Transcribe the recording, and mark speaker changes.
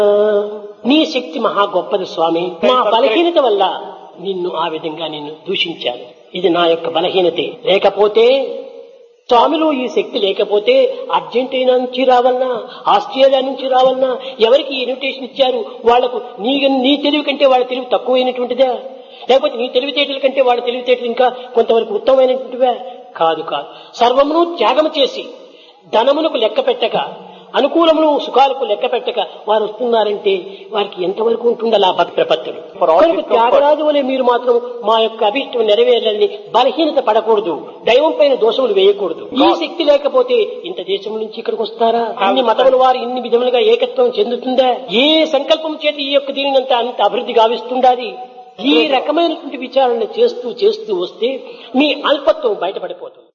Speaker 1: నీ శక్తి మహా గొప్పది స్వామి మా బలహీనత వల్ల నిన్ను ఆ విధంగా నిన్ను దూషించాను ఇది నా యొక్క బలహీనతే లేకపోతే స్వామిలో ఈ శక్తి లేకపోతే అర్జెంటీనా నుంచి రావాలన్నా ఆస్ట్రేలియా నుంచి రావాలన్నా ఎవరికి ఇన్విటేషన్ ఇచ్చారు వాళ్లకు నీ నీ తెలివి కంటే వాళ్ళ తెలివి తక్కువైనటువంటిదా లేకపోతే నీ తెలివితేటల కంటే వాళ్ళ తెలివితేటలు ఇంకా కొంతవరకు ఉత్తమమైనటువంటివా కాదు కాదు సర్వమును త్యాగం చేసి ధనమునకు లెక్క పెట్టక అనుకూలమును సుఖాలకు లెక్క పెట్టక వారు వస్తున్నారంటే వారికి ఎంతవరకు ఉంటుందా ఆ భక్తి ప్రపత్తులు
Speaker 2: For all
Speaker 1: కనుక
Speaker 2: his comfort.
Speaker 1: త్యాగరాజు వలె మీరు మాత్రం మా యొక్క అభిష్టం నెరవేరాలని బలహీనత పడకూడదు దైవం పైన దోషములు వేయకూడదు ఈ శక్తి లేకపోతే ఇంత దేశం నుంచి ఇక్కడికి వస్తారా ఇన్ని మతముల వారు ఇన్ని విధములుగా ఏకత్వం చెందుతుందా ఏ సంకల్పం చేత ఈ యొక్క దీనిని అంత అంత అభివృద్ధి గావిస్తుండాది ఈ రకమైనటువంటి విచారణ చేస్తూ చేస్తూ వస్తే మీ అల్పత్వం బయటపడిపోతుంది